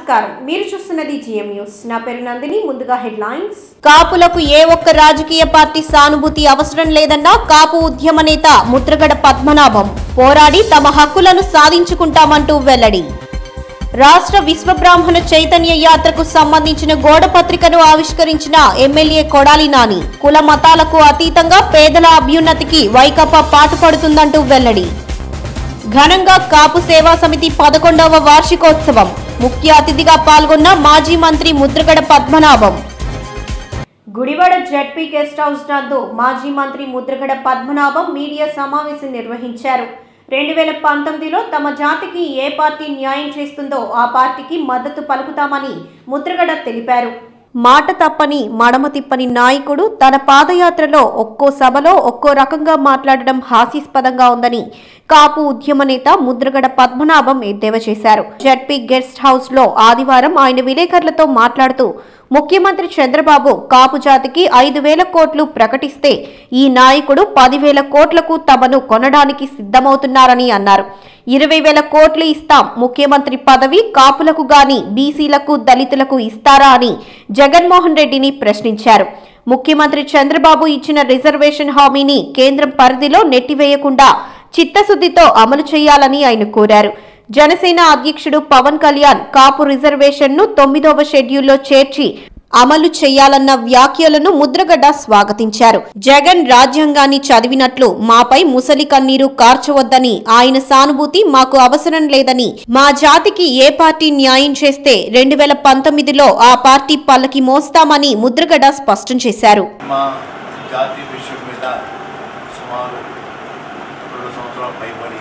నమస్కారం మీరు చూస్తున్నది జిఎం న్యూస్ నా పేరు నందిని ముందుగా హెడ్లైన్స్ కాపులకు ఏ ఒక్క రాజకీయ పార్టీ సానుభూతి అవసరం లేదన్న కాపు ఉద్యమ నేత ముద్రగడ పద్మనాభం పోరాడి తమ హక్కులను సాధించుకుంటామంటూ వెల్లడి రాష్ట్ర విశ్వబ్రాహ్మణ చైతన్య యాత్రకు సంబంధించిన గోడ పత్రికను ఆవిష్కరించిన ఎమ్మెల్యే కొడాలి నాని కుల మతాలకు అతీతంగా పేదల అభ్యున్నతికి వైకాపా పాటుపడుతుందంటూ వెల్లడి ఘనంగా కాపు సేవా సమితి పదకొండవ వార్షికోత్సవం ముఖ్య అతిథిగా పాల్గొన్న మాజీ మంత్రి Mudragada Padmanabham Gudivada ZP guest house నందు మాజీ మంత్రి ముద్రగడ పద్మనాభం మీడియా సమావేశం నిర్వహించారు రెండు వేల పంతొమ్మిదిలో తమ జాతికి ఏ పార్టీ న్యాయం చేస్తుందో ఆ పార్టీకి మద్దతు పలుకుతామని ముద్రగడ తెలిపారు మాట తప్పని మడమ తిప్పని నాయకుడు తన పాదయాత్రలో ఒక్కో సభలో ఒక్కో రకంగా మాట్లాడడం హాస్యాస్పదంగా ఉందని కాపు ఉద్యమ నేత ముద్రగడ పద్మనాభం ఎద్దేవా చేశారు జడ్పీ గెస్ట్ హౌస్ లో ఆదివారం ఆయన విలేకరులతో మాట్లాడుతూ ముఖ్యమంత్రి చంద్రబాబు కాపు జాతికి ఐదు వేల కోట్లు ప్రకటిస్తే ఈ నాయకుడు పదివేల కోట్లకు తమను కొనడానికి సిద్ధమవుతున్నారని అన్నారు ఇరవై వేల కోట్లు ఇస్తాం ముఖ్యమంత్రి పదవి కాపులకు గాని బీసీలకు దళితులకు ఇస్తారా అని జగన్మోహన్ రెడ్డిని ప్రశ్నించారు ముఖ్యమంత్రి చంద్రబాబు ఇచ్చిన రిజర్వేషన్ హామీని కేంద్రం పరిధిలో నెట్టివేయకుండా చిత్తశుద్ధితో అమలు చేయాలని ఆయన కోరారు జనసేన అధ్యక్షుడు పవన్ కళ్యాణ్ కాపు రిజర్వేషన్ను తొమ్మిదవ షెడ్యూల్లో చేర్చి అమలు చేయాలన్న వ్యాఖ్యలను ముద్రగడ్డ స్వాగతించారు జగన్ రాజ్యాంగాన్ని చదివినట్లు మాపై ముసలి కన్నీరు కార్చవద్దని ఆయన సానుభూతి మాకు అవసరం లేదని మా జాతికి ఏ పార్టీ న్యాయం చేస్తే రెండు వేల పంతొమ్మిదిలో ఆ పార్టీ పల్లకి మోస్తామని ముద్రగడ్డ స్పష్టం చేశారు మా జాతి విషయం మీద సుమారు రెండు సంవత్సరాల పైబడి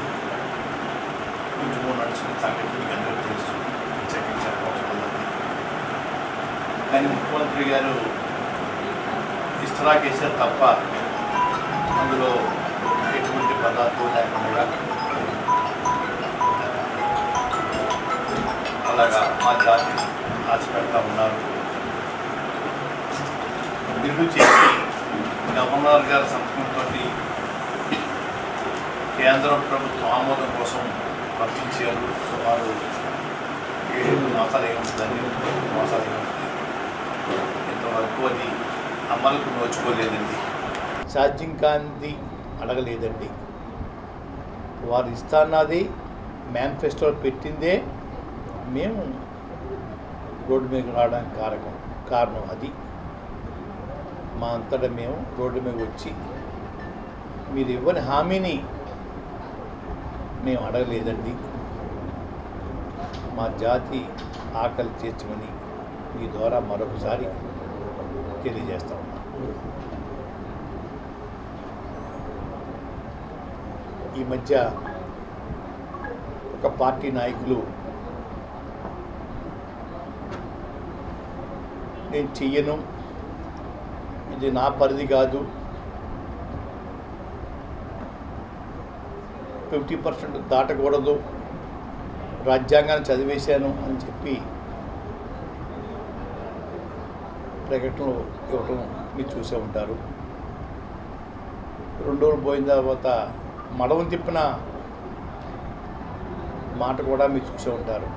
కొంచెము నడుచుకున్న సంగతి మీకు అందరికీ తెలుసు ప్రత్యేకించి చెప్పవసరం లేదు. కానీ ముఖ్యమంత్రి గారు ఇస్తరాకేశారు తప్ప అందులో ఎటువంటి పదార్థం లేకుండా అలాగా మా జాతి ఆశపెడతా ఉన్నారు బిల్లు చేసి గవర్నర్ గారి సంతకంతో కేంద్ర ప్రభుత్వం ఆమోదం కోసం పంపించారు సుమారు ఏడు మాసాలు ఏముంటుందని మాసాలు ఏముంటుంది ఇంతవరకు అది అమలుకు నోచుకోలేదండి సాధ్యం కాంతి అడగలేదండి వారు ఇస్తాన్నది మేనిఫెస్టోలో పెట్టిందే మేము రోడ్డు మీద రావడానికి కారకం కారణం అది మా అంతటా మేము రోడ్డు మీద వచ్చి మీరు ఇవ్వని హామీని మేము అడగలేదండి మా జాతి ఆకలి తీర్చమని మీ ద్వారా మరొకసారి తెలియజేస్తా ఉన్నాం ఈ మధ్య ఒక పార్టీ నాయకులు నేను చెయ్యను ఇది నా పరిధి కాదు ఫిఫ్టీ పర్సెంట్ దాటకూడదు రాజ్యాంగాన్ని చదివేశాను అని చెప్పి ప్రకటనలు ఇవ్వటం మీరు చూసే ఉంటారు రెండు రోజులు పోయిన తర్వాత మడవం తిప్పిన మాట కూడా మీరు చూసే ఉంటారు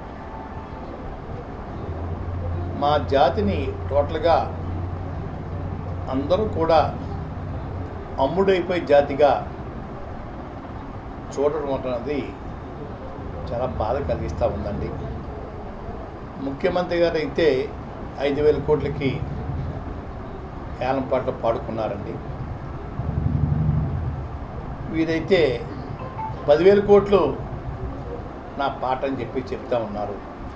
మా జాతిని టోటల్గా అందరూ కూడా అమ్ముడైపోయే జాతిగా చూడడం అన్నది చాలా బాధ కలిగిస్తూ ఉందండి ముఖ్యమంత్రి గారు అయితే ఐదు వేల కోట్లకి ఏలంపాట్లో పాడుకున్నారండి వీరైతే పదివేల కోట్లు నా పాట అని చెప్పి చెప్తా ఉన్నారు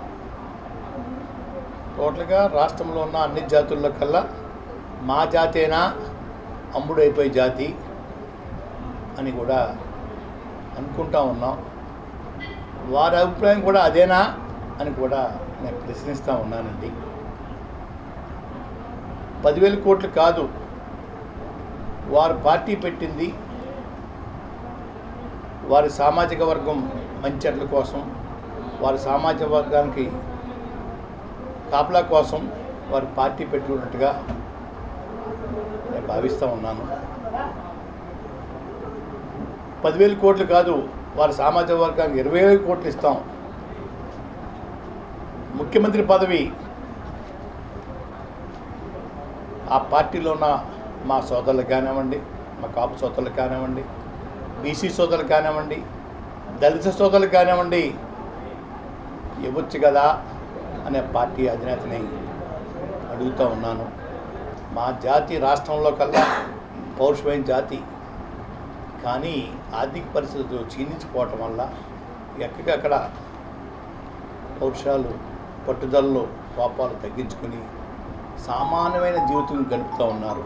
టోటల్గా రాష్ట్రంలో ఉన్న అన్ని జాతుల్లో కల్లా మా జాతేనా అమ్ముడైపోయే జాతి అని కూడా అనుకుంటా ఉన్నాం వారి అభిప్రాయం కూడా అదేనా అని కూడా నేను ప్రశ్నిస్తూ ఉన్నానండి పదివేల కోట్లు కాదు వారు పార్టీ పెట్టింది వారి సామాజిక వర్గం మంచెట్ల కోసం వారి సామాజిక వర్గానికి కాపలా కోసం వారు పార్టీ పెట్టుకున్నట్టుగా నేను భావిస్తూ ఉన్నాను పదివేల కోట్లు కాదు వారి సామాజిక వర్గానికి ఇరవై వేల కోట్లు ఇస్తాం ముఖ్య ముఖ్యమంత్రి పదవి ఆ పార్టీలో ఉన్న మా సోదరులకు కానివ్వండి మా కాపు సోదరులకు కానివ్వండి బీసీ సోదరులకు కానివ్వండి దళిత సోదరులకు కానివ్వండి ఇవ్వచ్చు కదా అనే పార్టీ అధినేతని అడుగుతూ ఉన్నాను మా జాతి రాష్ట్రంలో కల్లా పౌరుషమైన జాతి కానీ ఆర్థిక పరిస్థితులు క్షీణించిపోవటం వల్ల ఎక్కడికక్కడ పౌరుషాలు పట్టుదలలో కోపాలు తగ్గించుకుని సామాన్యమైన జీవితం గడుపుతూ ఉన్నారు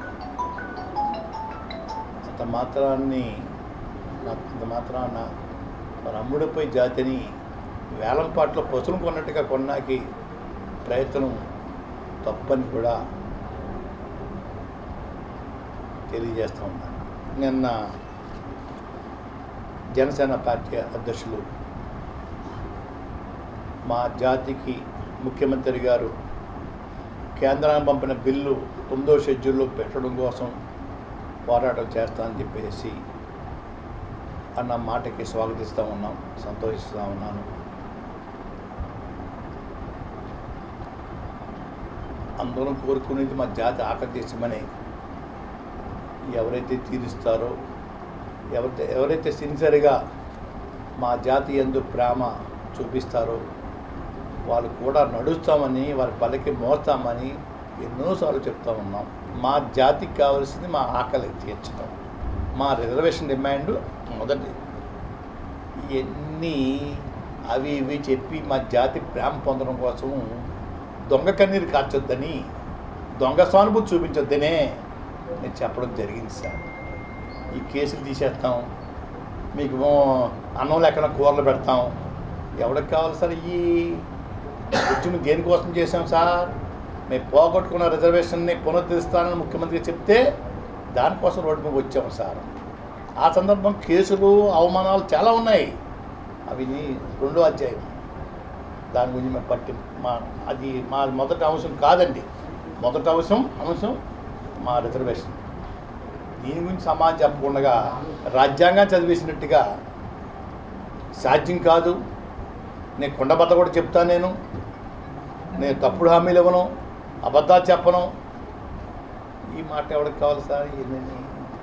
అంత మాత్రాన్ని నాకు అంత మాత్రాన మరి అమ్ముడిపోయి జాతిని వేలం పాటలో పశువులు కొన్నట్టుగా కొన్నాకి ప్రయత్నం తప్పని కూడా తెలియజేస్తూ ఉన్నాను నిన్న జనసేన పార్టీ అధ్యక్షులు మా జాతికి ముఖ్యమంత్రి గారు కేంద్రానికి పంపిన బిల్లు తొమ్మిదో షెడ్యూల్లో పెట్టడం కోసం పోరాటం చేస్తానని చెప్పేసి అన్న మాటకి స్వాగతిస్తూ ఉన్నాం సంతోషిస్తూ ఉన్నాను అందరం కోరుకునేది మా జాతి ఆకర్షించమని ఎవరైతే తీరుస్తారో ఎవరైతే ఎవరైతే సిన్సియర్గా మా జాతి ఎందు ప్రేమ చూపిస్తారో వాళ్ళు కూడా నడుస్తామని వారి పలికి మోస్తామని ఎన్నోసార్లు చెప్తా ఉన్నాం మా జాతికి కావాల్సింది మా ఆకలి తీర్చడం మా రిజర్వేషన్ డిమాండ్ మొదటి ఇవన్నీ అవి ఇవి చెప్పి మా జాతి ప్రేమ పొందడం కోసం దొంగ కన్నీరు కార్చొద్దని దొంగ సానుభూతి చూపించొద్దనే నేను చెప్పడం జరిగింది సార్ ఈ కేసులు తీసేస్తాం మీకు అన్నం లేకుండా కూరలు పెడతాం ఎవరికి కావాలి సార్ ఈ ఉద్యమం దేనికోసం చేశాం సార్ మేము పోగొట్టుకున్న రిజర్వేషన్ని పునరుద్ధరిస్తానని ముఖ్యమంత్రి చెప్తే దానికోసం రోడ్డు మీద వచ్చాము సార్ ఆ సందర్భం కేసులు అవమానాలు చాలా ఉన్నాయి అవి రెండో అధ్యాయం దాని గురించి మేము పట్టి మా అది మా మొదటి అంశం కాదండి మొదటి అంశం అంశం మా రిజర్వేషన్ దీని గురించి సమాజం చెప్పకుండా రాజ్యాంగం చదివేసినట్టుగా సాధ్యం కాదు నేను కొండబద్ద కూడా చెప్తాను నేను నేను తప్పుడు హామీలు ఇవ్వను అబద్ధాలు చెప్పను ఈ మాట ఎవరికి కావాలి సార్ ఇవన్నీ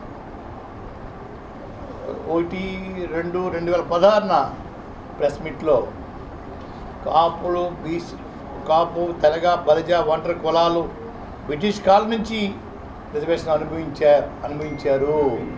ఒకటి రెండు రెండు వేల పదహారున ప్రెస్ మీట్లో కాపులు బీసీ కాపు తెలగ బలిజ ఒంటరి కులాలు బ్రిటిష్ కాలం నుంచి రిజర్వేషన్ అనుభవించారు అనుభవించారు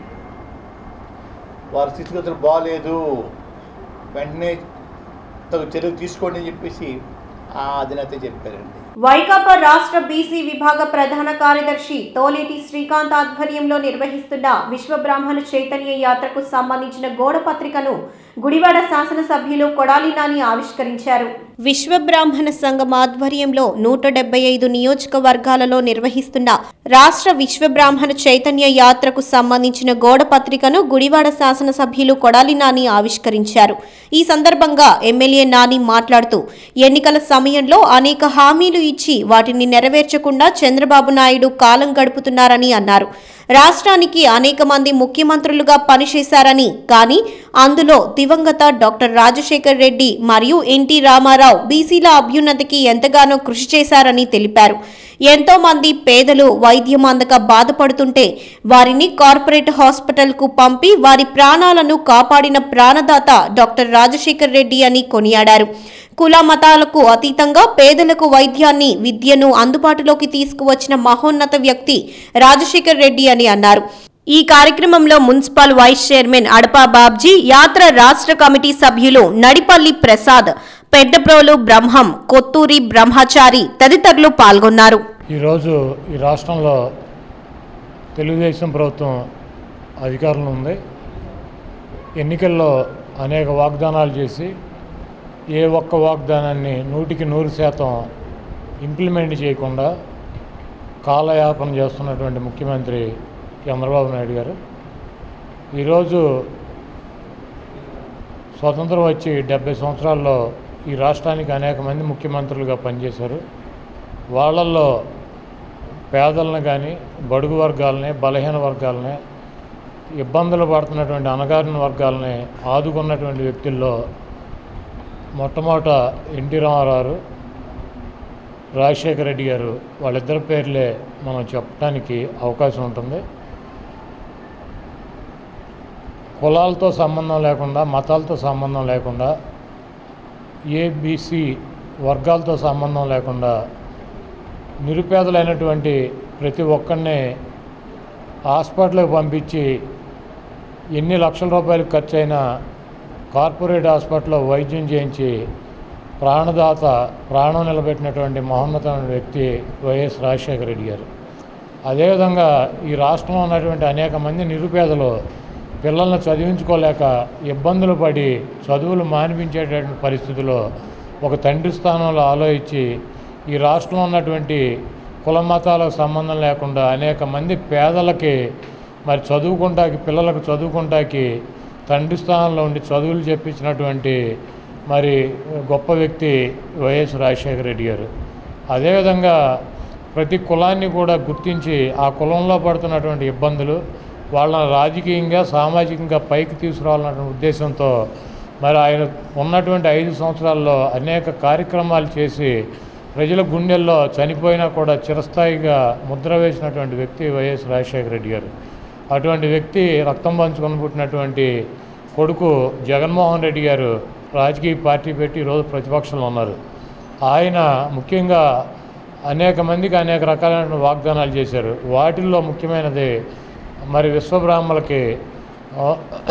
వారి స్థితిగతులు బాగాలేదు వెంటనే తగు చర్యలు తీసుకోండి అని చెప్పేసి ఆ అధినేత చెప్పారండి వైకాపా రాష్ట్ర బీసీ విభాగ ప్రధాన కార్యదర్శి తోలేటి శ్రీకాంత్ ఆధ్వర్యంలో నిర్వహిస్తున్న విశ్వ బ్రాహ్మణ చైతన్య యాత్రకు సంబంధించిన గోడ పత్రికను గుడివాడ శాసనసభ్యులు కొడాలి నాని ఆవిష్కరించారు విశ్వ బ్రాహ్మణ సంఘం ఆధ్వర్యంలో నూట డెబ్బై ఐదు నియోజకవర్గాలలో నిర్వహిస్తున్న రాష్ట్ర విశ్వ బ్రాహ్మణ చైతన్య యాత్రకు సంబంధించిన గోడ పత్రికను గుడివాడ శాసనసభ్యులు కొడాలి నాని ఆవిష్కరించారు ఈ సందర్భంగా ఎమ్మెల్యే నాని మాట్లాడుతూ ఎన్నికల సమయంలో అనేక హామీలు ఇచ్చి వాటిని నెరవేర్చకుండా చంద్రబాబు నాయుడు కాలం గడుపుతున్నారని అన్నారు రాష్ట్రానికి అనేక మంది ముఖ్యమంత్రులుగా పనిచేశారని కానీ అందులో దివంగత డాక్టర్ రాజశేఖర్ రెడ్డి మరియు ఎన్టీ రామారావు బీసీల అభ్యున్నతికి ఎంతగానో కృషి చేశారని తెలిపారు ఎంతో మంది పేదలు వైద్యం అందక బాధపడుతుంటే వారిని కార్పొరేట్ హాస్పిటల్కు పంపి వారి ప్రాణాలను కాపాడిన ప్రాణదాత డాక్టర్ రాజశేఖర్ రెడ్డి అని కొనియాడారు కుల మతాలకు అతీతంగా పేదలకు వైద్యాన్ని విద్యను అందుబాటులోకి తీసుకువచ్చిన మహోన్నత వ్యక్తి రాజశేఖర్ రెడ్డి అని అన్నారు ఈ కార్యక్రమంలో municipal vice chairman Adapa Babji యాత్ర రాష్ట్ర కమిటీ సభ్యులు నడిపల్లి ప్రసాద్ పెద్దప్రోలు బ్రహ్మం కొత్తూరి బ్రహ్మచారి తదితరులు పాల్గొన్నారు ఈరోజు ఈ రాష్ట్రంలో తెలుగుదేశం ప్రభుత్వం అధికారంలో ఉంది ఎన్నికల్లో అనేక వాగ్దానాలు చేసి ఏ ఒక్క వాగ్దానాన్ని నూటికి నూరు శాతం ఇంప్లిమెంట్ చేయకుండా కాలయాపన చేస్తున్నటువంటి ముఖ్యమంత్రి చంద్రబాబు నాయుడు గారు ఈరోజు స్వతంత్రం వచ్చి డెబ్బై సంవత్సరాల్లో ఈ రాష్ట్రానికి అనేక మంది ముఖ్యమంత్రులుగా పనిచేశారు వాళ్ళల్లో పేదలను కానీ బడుగు వర్గాలని బలహీన వర్గాలని ఇబ్బందులు పడుతున్నటువంటి అణగారిన వర్గాలని ఆదుకున్నటువంటి వ్యక్తుల్లో మొట్టమొదట ఎన్టీ రామారావు రాజశేఖర రెడ్డి గారు వాళ్ళిద్దరి పేర్లే మనం చెప్పడానికి అవకాశం ఉంటుంది కులాలతో సంబంధం లేకుండా మతాలతో సంబంధం లేకుండా ఏబిసి వర్గాలతో సంబంధం లేకుండా నిరుపేదలైనటువంటి ప్రతి ఒక్కరిని హాస్పిటల్కి పంపించి ఎన్ని లక్షల రూపాయలు ఖర్చు అయినా కార్పొరేట్ హాస్పిటల్లో వైద్యం చేయించి ప్రాణదాత ప్రాణం నిలబెట్టినటువంటి మహోన్నతమైన వ్యక్తి వైఎస్ రాజశేఖర రెడ్డి గారు అదేవిధంగా ఈ రాష్ట్రంలో ఉన్నటువంటి అనేక మంది నిరుపేదలు పిల్లల్ని చదివించుకోలేక ఇబ్బందులు పడి చదువులు మానిపించేటటువంటి పరిస్థితిలో ఒక తండ్రి స్థానంలో ఆలోచించి ఈ రాష్ట్రంలో ఉన్నటువంటి కుల మతాలకు సంబంధం లేకుండా అనేక మంది పేదలకి మరి చదువుకుంటాకి పిల్లలకు చదువుకుంటాకి తండ్రి స్థానంలో ఉండి చదువులు చెప్పించినటువంటి మరి గొప్ప వ్యక్తి వైఎస్ రాజశేఖర రెడ్డి గారు అదేవిధంగా ప్రతి కులాన్ని కూడా గుర్తించి ఆ కులంలో పడుతున్నటువంటి ఇబ్బందులు వాళ్ళని రాజకీయంగా సామాజికంగా పైకి తీసుకురావాలన్న ఉద్దేశంతో మరి ఆయన ఉన్నటువంటి ఐదు సంవత్సరాల్లో అనేక కార్యక్రమాలు చేసి ప్రజల గుండెల్లో చనిపోయినా కూడా చిరస్థాయిగా ముద్ర వేసినటువంటి వ్యక్తి వైఎస్ రాజశేఖర రెడ్డి గారు అటువంటి వ్యక్తి రక్తం పంచుకొని పుట్టినటువంటి కొడుకు జగన్మోహన్ రెడ్డి గారు రాజకీయ పార్టీ పెట్టి ఈరోజు ప్రతిపక్షంలో ఉన్నారు ఆయన ముఖ్యంగా అనేక మందికి అనేక రకాలైన వాగ్దానాలు చేశారు వాటిల్లో ముఖ్యమైనది మరి విశ్వబ్రాహ్మలకి ఆ,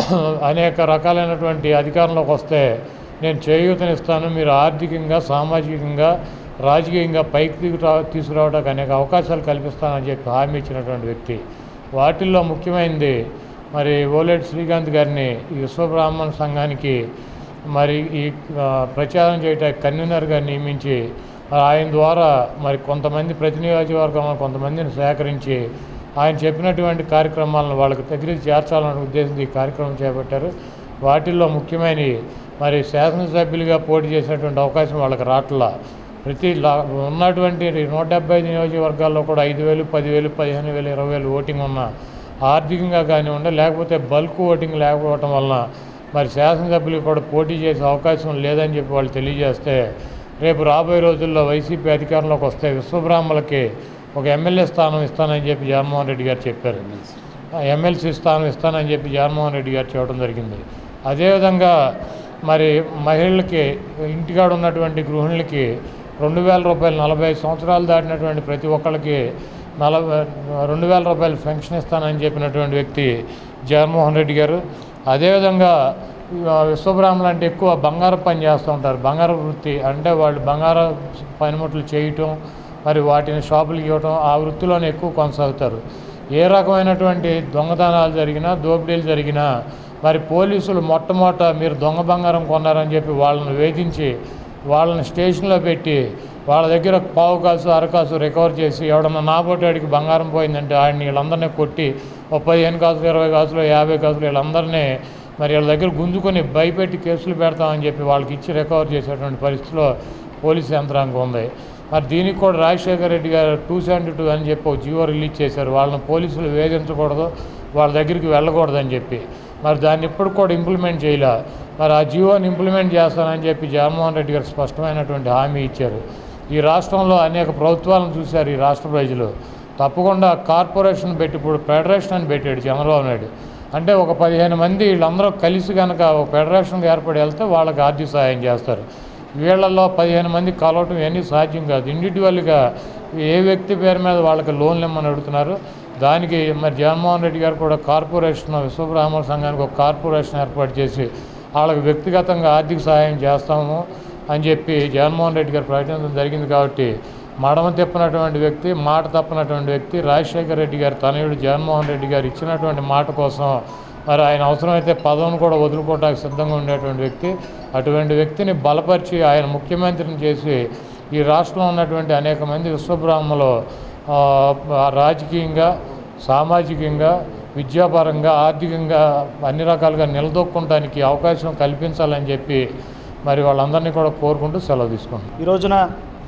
అనేక రకాలైనటువంటి అధికారంలోకి వస్తే నేను చేయూతనిస్తాను మీరు ఆర్థికంగా సామాజికంగా రాజకీయంగా పైకి తీసుకురా తీసుకురావడానికి అనేక అవకాశాలు కల్పిస్తానని చెప్పి హామీ ఇచ్చినటువంటి వ్యక్తి వాటిల్లో ముఖ్యమైనది మరి ఓలేటి శ్రీకాంత్ గారిని ఈ విశ్వబ్రాహ్మణ సంఘానికి మరి ఈ ఆ, ప్రచారం చేయడానికి కన్వీనర్గా నియమించి మరి ఆయన ద్వారా మరి కొంతమంది ప్రతి నియోజకవర్గంలో కొంతమందిని సేకరించి ఆయన చెప్పినటువంటి కార్యక్రమాలను వాళ్ళకి దగ్గరికి చేర్చాలనే ఉద్దేశంతో ఈ కార్యక్రమం చేపట్టారు వాటిల్లో ముఖ్యమైనవి మరి శాసనసభ్యులుగా పోటీ చేసినటువంటి అవకాశం వాళ్ళకి రావట్లా ప్రతి లా ఉన్నటువంటి నూట డెబ్బై ఐదు నియోజకవర్గాల్లో కూడా ఐదు వేలు పదివేలు పదిహేను వేలు ఇరవై వేలు ఓటింగ్ ఉన్న ఆర్థికంగా కానివ్వండి లేకపోతే బల్క్ ఓటింగ్ లేకపోవటం వలన మరి శాసనసభ్యులకు కూడా పోటీ చేసే అవకాశం లేదని చెప్పి వాళ్ళు తెలియజేస్తే రేపు రాబోయే రోజుల్లో వైసీపీ అధికారంలోకి వస్తే విశ్వబ్రాహ్మలకి ఒక ఎమ్మెల్యే స్థానం ఇస్తానని చెప్పి జగన్మోహన్ రెడ్డి గారు చెప్పారు ఆ ఎమ్మెల్సీ స్థానం ఇస్తానని చెప్పి జగన్మోహన్ రెడ్డి గారు చెప్పడం జరిగింది అదేవిధంగా మరి మహిళలకి ఇంటికాడ ఉన్నటువంటి గృహిణులకి రెండు వేల రూపాయలు నలభై ఐదు సంవత్సరాలు దాటినటువంటి ప్రతి ఒక్కళ్ళకి నలభై రెండు వేల రూపాయలు పెన్షన్ ఇస్తానని చెప్పినటువంటి వ్యక్తి జగన్మోహన్ రెడ్డి గారు అదేవిధంగా ఆ, విశ్వబ్రాహ్మణులు అంటే ఎక్కువ బంగారం పని చేస్తూ ఉంటారు బంగారం వృత్తి అంటే వాళ్ళు బంగారం పనిముట్లు చేయటం మరి వాటిని షాపులకు ఇవ్వటం ఆ వృత్తిలోనే ఎక్కువ కొనసాగుతారు ఏ రకమైనటువంటి దొంగతనాలు జరిగినా దోపిడీలు జరిగినా మరి పోలీసులు మొట్టమొదట మీరు దొంగ బంగారం కొన్నారని చెప్పి వాళ్ళని వేధించి వాళ్ళని స్టేషన్లో పెట్టి వాళ్ళ దగ్గర పావు కాసు అరకాసు రికవర్ చేసి ఎవడన్నా నాబోటాడికి బంగారం పోయిందంటే ఆయన వీళ్ళందరినీ కొట్టి ఒక పదిహేను కాసులు ఇరవై కాసులు యాభై కాసులు వీళ్ళందరినీ మరి వీళ్ళ దగ్గర గుంజుకొని భయపెట్టి కేసులు పెడతామని చెప్పి వాళ్ళకి ఇచ్చి రికవర్ చేసేటువంటి పరిస్థితిలో పోలీసు యంత్రాంగం ఉంది మరి దీనికి కూడా రాజశేఖర రెడ్డి గారు టూ సెవెంటీ టూ అని చెప్పి ఒక జీవో రిలీజ్ చేశారు వాళ్ళని పోలీసులు వేధించకూడదు వాళ్ళ దగ్గరికి వెళ్ళకూడదని చెప్పి మరి దాన్ని ఇప్పుడు కూడా ఇంప్లిమెంట్ చేయలే మరి ఆ జీవోని ఇంప్లిమెంట్ చేస్తానని చెప్పి జగన్మోహన్ రెడ్డి గారు స్పష్టమైనటువంటి హామీ ఇచ్చారు ఈ రాష్ట్రంలో అనేక ప్రభుత్వాలను చూశారు ఈ రాష్ట్ర ప్రజలు తప్పకుండా కార్పొరేషన్ పెట్టి ఇప్పుడు ఫెడరేషన్ అని పెట్టాడు చంద్రబాబు నాయుడు అంటే ఒక పదిహేను మంది వీళ్ళందరూ కలిసి కనుక ఒక ఫెడరేషన్గా ఏర్పడి వెళ్తే వాళ్ళకి ఆర్థిక సహాయం చేస్తారు వీళ్ళల్లో పదిహేను మంది కలవటం ఇవన్నీ సాధ్యం కాదు ఇండివిజువల్గా ఏ వ్యక్తి పేరు మీద వాళ్ళకి లోన్లు ఇమ్మని అడుగుతున్నారు దానికి మరి జగన్మోహన్ రెడ్డి గారు కూడా కార్పొరేషన్ విశ్వబ్రాహ్మణ సంఘానికి ఒక కార్పొరేషన్ ఏర్పాటు చేసి వాళ్ళకి వ్యక్తిగతంగా ఆర్థిక సహాయం చేస్తాము అని చెప్పి జగన్మోహన్ రెడ్డి గారు ప్రకటించడం జరిగింది కాబట్టి మడమ తిప్పనటువంటి వ్యక్తి మాట తప్పనటువంటి వ్యక్తి రాజశేఖర రెడ్డి గారి తనయుడు జగన్మోహన్ రెడ్డి గారు ఇచ్చినటువంటి మాట కోసం మరి ఆయన అవసరమైతే పదవిని కూడా వదులుకోవడానికి సిద్ధంగా ఉండేటువంటి వ్యక్తి అటువంటి వ్యక్తిని బలపరిచి ఆయన ముఖ్యమంత్రిని చేసి ఈ రాష్ట్రంలో ఉన్నటువంటి అనేక మంది విశ్వబ్రాహ్మలు ఆ, రాజకీయంగా సామాజికంగా విద్యాపరంగా ఆర్థికంగా అన్ని రకాలుగా నిలదొక్కుంటానికి అవకాశం కల్పించాలని చెప్పి మరి వాళ్ళందరినీ కూడా కోరుకుంటూ సెలవు తీసుకుంటాం ఈ రోజున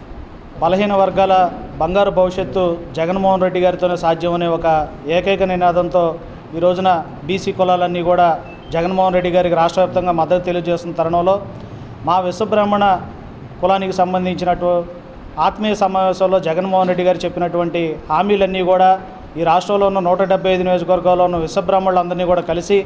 బలహీన వర్గాల బంగారు భవిష్యత్తు జగన్మోహన్ రెడ్డి గారితోనే సాధ్యమనే ఒక ఏకైక నినాదంతో ఈ రోజున బీసీ కులాలన్నీ కూడా జగన్మోహన్ రెడ్డి గారికి రాష్ట్ర వ్యాప్తంగా మద్దతు తెలియజేస్తున్న తరుణంలో మా విశ్వబ్రాహ్మణ కులానికి సంబంధించినట్టు ఆత్మీయ సమావేశంలో జగన్మోహన్ రెడ్డి గారు చెప్పినటువంటి హామీలన్నీ కూడా ఈ రాష్ట్రంలో ఉన్న నూట డెబ్బై ఐదు నియోజకవర్గాల్లో ఉన్న విశ్వబ్రాహ్మణులందరినీ కూడా కలిసి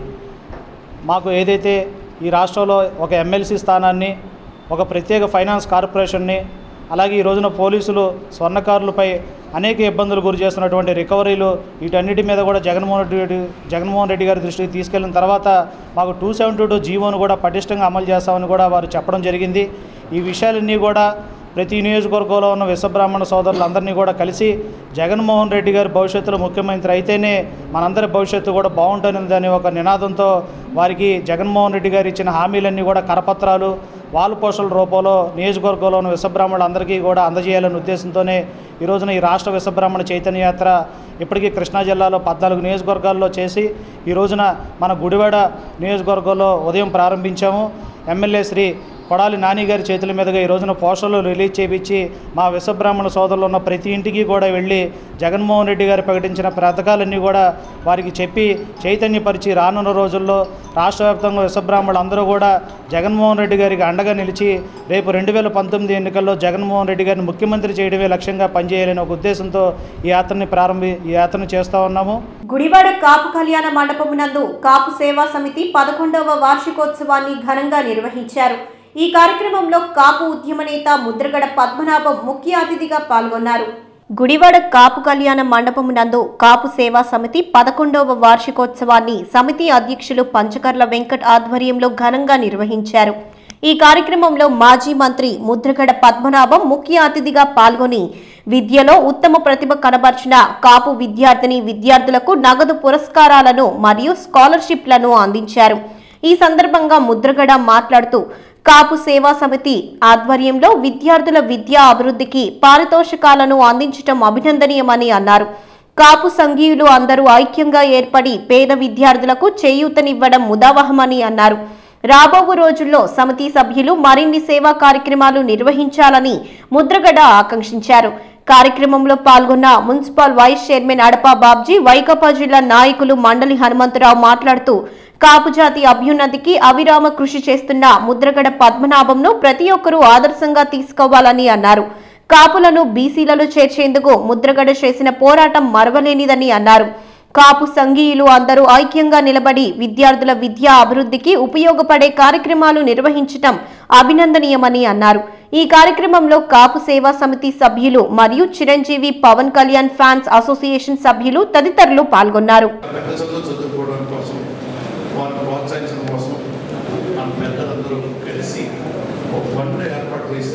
మాకు ఏదైతే ఈ రాష్ట్రంలో ఒక ఎమ్మెల్సీ స్థానాన్ని ఒక ప్రత్యేక ఫైనాన్స్ కార్పొరేషన్ని అలాగే ఈ రోజున పోలీసులు స్వర్ణకారులపై అనేక ఇబ్బందులు గురి చేస్తున్నటువంటి రికవరీలు వీటన్నిటి మీద కూడా జగన్మోహన్ రెడ్డి జగన్మోహన్ రెడ్డి గారి దృష్టికి తీసుకెళ్లిన తర్వాత మాకు టూ సెవెంటీ టూ జీవోను కూడా పటిష్టంగా అమలు చేస్తామని కూడా వారు చెప్పడం జరిగింది ఈ విషయాలన్నీ కూడా ప్రతి నియోజకవర్గంలో ఉన్న విశ్వబ్రాహ్మణ సోదరులందరినీ కూడా కలిసి జగన్మోహన్ రెడ్డి గారి భవిష్యత్తులో ముఖ్యమంత్రి అయితేనే మనందరి భవిష్యత్తు కూడా బాగుంటుందని ఒక నినాదంతో వారికి జగన్మోహన్ రెడ్డి గారు ఇచ్చిన హామీలన్నీ కూడా కరపత్రాలు వాల్ పోస్టల్ రూపంలో నియోజకవర్గంలో ఉన్న విశ్వబ్రాహ్మణులందరికీ కూడా అందజేయాలనే ఉద్దేశంతోనే ఈ రోజున ఈ రాష్ట్ర విశ్వబ్రాహ్మణ చైతన్య యాత్ర ఇప్పటికీ కృష్ణా జిల్లాలో పద్నాలుగు నియోజకవర్గాల్లో చేసి ఈ రోజున మన గుడివాడ నియోజకవర్గంలో ఉదయం ప్రారంభించాము ఎమ్మెల్యే శ్రీ కొడాలి నాని గారి చేతుల మీదుగా ఈ రోజున పోస్టర్లు రిలీజ్ చేయించి మా విశ్వబ్రాహ్మణ సోదరులు ఉన్న ప్రతి ఇంటికి కూడా వెళ్ళి జగన్మోహన్ రెడ్డి గారు ప్రకటించిన పథకాలన్నీ కూడా వారికి చెప్పి చైతన్యపరిచి రానున్న రోజుల్లో రాష్ట్ర వ్యాప్తంగా విశ్వబ్రాహ్మణులు అందరూ కూడా జగన్మోహన్ రెడ్డి గారికి అండగా నిలిచి రేపు రెండు వేల పంతొమ్మిది ఎన్నికల్లో జగన్మోహన్ రెడ్డి గారిని ముఖ్యమంత్రి చేయడమే లక్ష్యంగా పనిచేయాలనే ఒక ఉద్దేశంతో ఈ యాత్రని ప్రారంభి ఈ యాత్రను చేస్తూ ఉన్నాము గుడివాడ కాపు కళ్యాణ మండపమునందు కాపు సేవా సమితి పదకొండవ వార్షికోత్సవాన్ని ఘనంగా నిర్వహించారు ఈ కార్యక్రమంలో కాపు ఉద్యమ నేత ముద్రగడ పద్మనాభం ముఖ్య అతిథిగా పాల్గొన్నారు గుడివాడ కాపు కళ్యాణ మండపమునందు కాపు సేవా సమితి పదకొండవ వార్షికోత్సవాన్ని సమితి అధ్యక్షులు పంచకర్ల వెంకట్ ఆధ్వర్యంలో ఘనంగా నిర్వహించారు ఈ కార్యక్రమంలో మాజీ మంత్రి ముద్రగడ పద్మనాభం ముఖ్య అతిథిగా పాల్గొని విద్యలో ఉత్తమ ప్రతిభ కనబర్చిన కాపు విద్యార్థిని విద్యార్థులకు నగదు పురస్కారాలను మరియు స్కాలర్షిప్లను అందించారు ఈ సందర్భంగా ముద్రగడ మాట్లాడుతూ కాపు సేవా సమితి ఆధ్వర్యంలో విద్యార్థుల విద్యా అభివృద్ధికి పారితోషికాలను అందించటం అభినందనీయమని అన్నారు కాపు సంఘీయులు అందరూ ఐక్యంగా ఏర్పడి పేద విద్యార్థులకు చేయూతనివ్వడం ముదావహమని అన్నారు రాబోవు రోజుల్లో సమితి సభ్యులు మరిన్ని సేవా కార్యక్రమాలు నిర్వహించాలని ముద్రగడ ఆకాంక్షించారు కార్యక్రమంలో పాల్గొన్న municipal vice chairman Adapa Babji Vaikapa జిల్లా నాయకులు మండలి హనుమంతరావు మాట్లాడుతూ కాపు జాతి అభ్యున్నతికి అవిరామ కృషి చేస్తున్న ముద్రగడ పద్మనాభంను ప్రతి ఒక్కరూ ఆదర్శంగా తీసుకోవాలని అన్నారు కాపులను బీసీలలో చేర్చేందుకు ముద్రగడ చేసిన పోరాటం మరవలేనిదని అన్నారు కాపు సంఘీయులు అందరూ ఐక్యంగా నిలబడి విద్యార్థుల విద్యా అభివృద్ధికి ఉపయోగపడే కార్యక్రమాలు నిర్వహించటం అభినందనీయమని అన్నారు ఈ కార్యక్రమంలో కాపు సేవా సమితి సభ్యులు మరియు చిరంజీవి పవన్ కళ్యాణ్ ఫ్యాన్స్ అసోసియేషన్ సభ్యులు తదితరులు పాల్గొన్నారు పెద్ద చదువు చదువుకోవడం కోసం వారిని ప్రోత్సహించడం కోసం మన పెద్దలందరూ కలిసి ఒక ఫండ్ ఏర్పాటు చేసి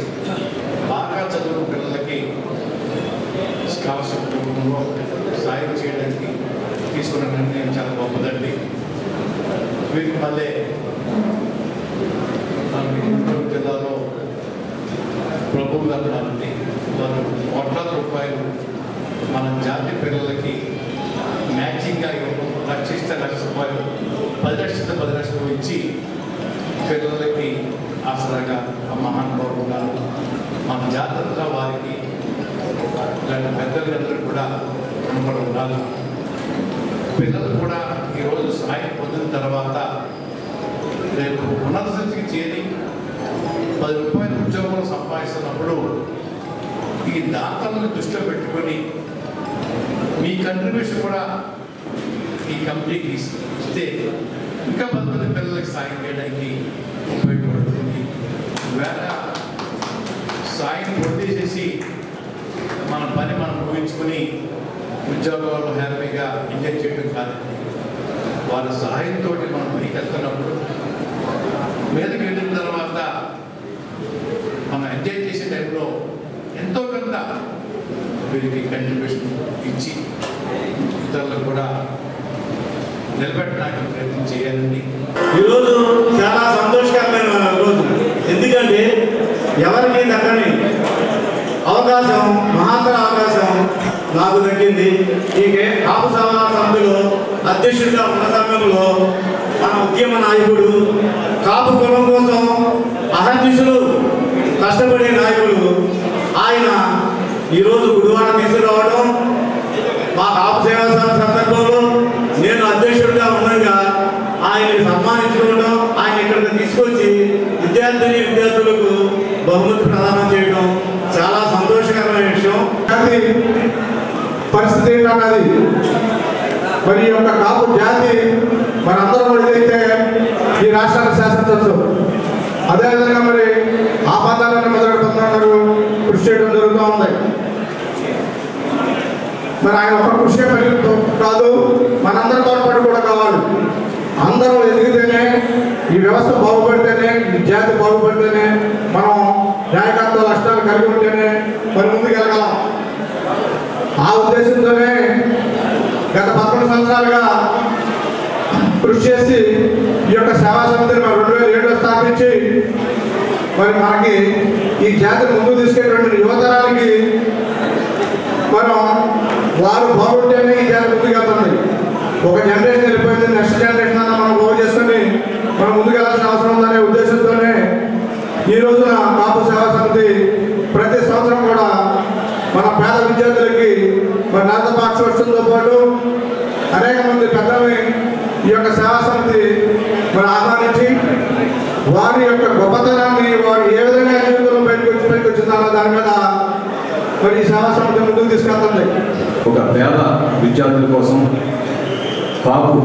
బాగా చదువుకున్న పిల్లలకి స్కాలర్షిప్ రూపంలో సాయం చేయడానికి తీసుకున్న నిర్ణయం చాలా గొప్పదండి వీరికి మళ్ళీ మన గుంటూరు జిల్లాలో ప్రభు గారు ఉన్నారండి వారు కోట్లాది రూపాయలు మన జాతి పిల్లలకి మ్యాచింగ్గా ఇవ్వడం లక్ష ఇస్తే లక్ష రూపాయలు పది లక్షల పది లక్షలు ఇచ్చి పిల్లలకి ఆసరాగా ఆ మహానుభావులు ఉన్నారు మన జాతరలో వారికి ఇలాంటి పెద్దలందరూ కూడా రుణపడి ఉండాలి పిల్లలు కూడా ఈరోజు సాయం పొందిన తర్వాత రేపు ఉన్నత స్థితికి చేరి పది రూపాయల ఉద్యోగం సంపాదిస్తున్నప్పుడు ఈ దాతలను దృష్టిలో పెట్టుకొని మీ కంట్రిబ్యూషన్ కూడా ఈ కంపెనీకి ఇస్తే ఇంకా పది మంది పిల్లలకి సాయం చేయడానికి ఉపయోగపడుతుంది వేళ సాయం కొట్టేసేసి మన పని మనం ఊహించుకొని ఉద్యోగాలు హ్యాపీగా ఎంజాయ్ చేయడం కాదండి వాళ్ళ సహాయంతో మనం పైకి వెళ్తున్నప్పుడు మీదకి వెళ్ళిన తర్వాత మనం ఎంజాయ్ చేసే టైంలో ఎంతో కొంత వీరికి కంట్రిబ్యూషన్ ఇచ్చి ఇతరులకు కూడా నిలబెట్టడానికి ప్రయత్నం చేయాలండి ఈరోజు చాలా సంతోషకరమైన రోజు ఎందుకంటే ఎవరికి దక్కని అవకాశం మహాంతర అవకాశం నాకు దక్కింది ఈ కే- కాపు సభా సమితిలో అధ్యక్షుడిగా ఉన్న సమయంలో మన ఉద్యమ నాయకుడు కాపు కులం కోసం అహర్నిశులు కష్టపడే నాయకుడు ఆయన ఈరోజు గురువారం తీసుకురావడం మా కాపు సేవా సంఘ సందర్భంలో నేను అధ్యక్షుడిగా ఉండగా ఆయన్ని సన్మానించుకోవడం ఆయన ఇక్కడికి తీసుకొచ్చి విద్యార్థిని విద్యార్థులకు బహుమతి ప్రదానం చేయడం చాలా సంతోషం పరిస్థితి ఏంటన్నది మరి ఈ యొక్క కాపు జాతి మనందరం కూడా ఇదైతే ఈ రాష్ట్రాన్ని శాసించవచ్చు అదేవిధంగా మరి ఆ పదాలను మొదటి పొందన్నారు కృషి చేయడం జరుగుతూ ఉంది మరి ఆయన ఒక కృషి పని కాదు మనందరి తోడ్పాటు కూడా కావాలి అందరూ ఎదిగితేనే ఈ వ్యవస్థ బాగుపడితేనే ఈ జాతి బాగుపడితేనే మనం న్యాయకర్త లక్షణాలు కలిగి ఉంటేనే మరి ముందుకెళ్ళగలం ఆ ఉద్దేశంతోనే గత పదకొండు సంవత్సరాలుగా కృషి చేసి ఈ యొక్క సేవా సమితిని మరి రెండు వేల ఏడులో స్థాపించి మరి మనకి ఈ జాతిని ముందుకు తీసుకెళ్ళినటువంటి యువతరానికి మనం వారు బాగుంటేనే ఈ జాతి ముందుకెళ్తుంది ఒక జనరేషన్ వెళ్ళిపోయింది నెక్స్ట్ జనరేషన్ అన్న మనం బాగు చేసుకొని మనం ముందుకెళ్లాల్సిన అవసరం ఉందనే ఉద్దేశంతోనే ఈ రోజున కాపు సేవా సమితి ప్రతి సంవత్సరం కూడా మన పేద విద్యార్థులకి మన నాత పాఠ్యోత్సవంతో పాటు అనేక మంది పెద్దల్ని ఈ యొక్క సేవా సమితి మరి ఆహ్వానించి వారి యొక్క గొప్పతనాన్ని వారు ఏ విధంగా జీవితంలో బయటకు వచ్చి బయటకు వచ్చిందన్న దాని మీద మరి ఈ సేవా సమితి ముందుకు తీసుకెళ్తుంది ఒక పేద విద్యార్థుల కోసం కాపు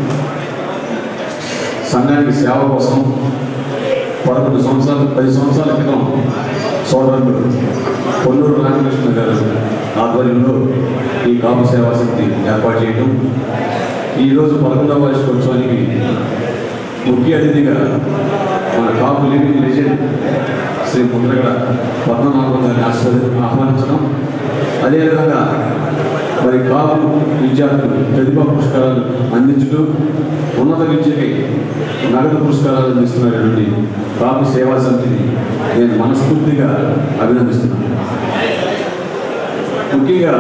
సంఘానికి సేవ కోసం పదకొండు సంవత్సరాలు పది సంవత్సరాల క్రితం సోదరుడు కొల్లూరు రామకృష్ణ గారు ఆధ్వర్యంలో ఈ కాపు సేవా సమితి ఏర్పాటు చేయడం ఈరోజు పదకొండవ వార్షికోత్సవానికి ముఖ్య అతిథిగా మన కాపు లివింగ్ లెజెండ్ శ్రీ ముద్రగడ పద్మనాభం గారిని ఆస్వాది ఆహ్వానించడం అదేవిధంగా మరి కాపు విద్యార్థులు ప్రతిభా పురస్కారాలు అందించుతూ ఉన్నత విద్యకి నగదు పురస్కారాలు అందిస్తున్నటువంటి కాపు సేవా సమితిని నేను మనస్ఫూర్తిగా అభినందిస్తున్నాను ముఖ్యంగా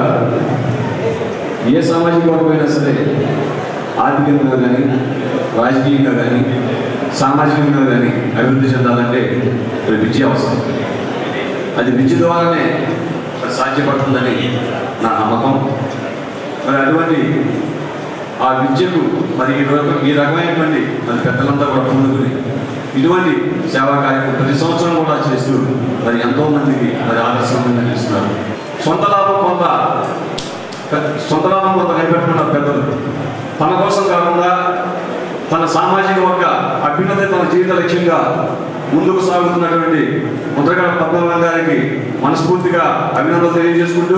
ఏ సామాజిక వర్గమైనా సరే ఆర్థికంగా కానీ రాజకీయంగా కానీ సామాజికంగా కానీ అభివృద్ధి చెందాలంటే మరి విద్య అవసరం అది విద్య ద్వారానే మరి సాధ్యపడుతుందని నా నమ్మకం మరి అటువంటి ఆ విద్యకు మరి ఈ రకం ఈ రకమైనటువంటి మరి పెద్దలంతా కూడా పూనుకుని ఇటువంటి సేవా కార్యక్రమం ప్రతి సంవత్సరం కూడా చేస్తూ మరి ఎంతో మందికి మరి ఆదర్శంగా నిలుస్తున్నారు సొంత లాభం కొంత సొంత లాభం కొంత కనిపెట్టుకున్నారు పెద్దలు తన కోసం కాకుండా తన సామాజిక వర్గ అభ్యున్నతి తన జీవిత లక్ష్యంగా ముందుకు సాగుతున్నటువంటి ముద్రగడ పద్మనాభం గారికి మనస్ఫూర్తిగా అభినందనలు తెలియజేసుకుంటూ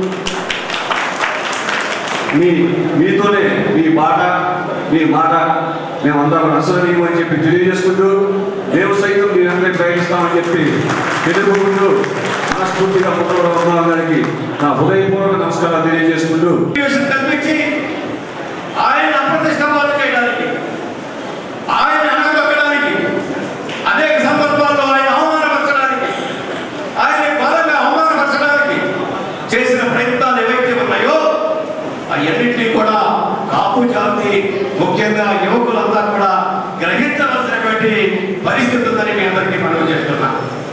మీ మీతోనే మీ మాట మీ మాట మేమందరం అనుసరణీయం అని చెప్పి తెలియజేసుకుంటూ మేము సైతం మీ అందరికీ ప్రయత్నిస్తామని చెప్పి తెలుపుకుంటూ మనస్ఫూర్తిగా ముద్రగడ పద్మనాభం గారికి నా హృదయపూర్వక నమస్కారాలు తెలియజేసుకుంటూ అవకాశం కల్పించి ఆయన అప్రతిష్ట పాలు చేయడానికి ఆయన అనగదొక్కడానికి అనేక సందర్భాల్లో ఆయన అవమానపరచడానికి ఆయన బలంగా అవమానపరచడానికి చేసిన ప్రయత్నాలు ఏవైతే ఉన్నాయో అవన్నింటినీ కూడా కాపు జాతి ముఖ్యంగా యువకులంతా కూడా గ్రహించవలసినటువంటి పరిస్థితి ఉందని మీ అందరికీ మనం చేస్తున్నా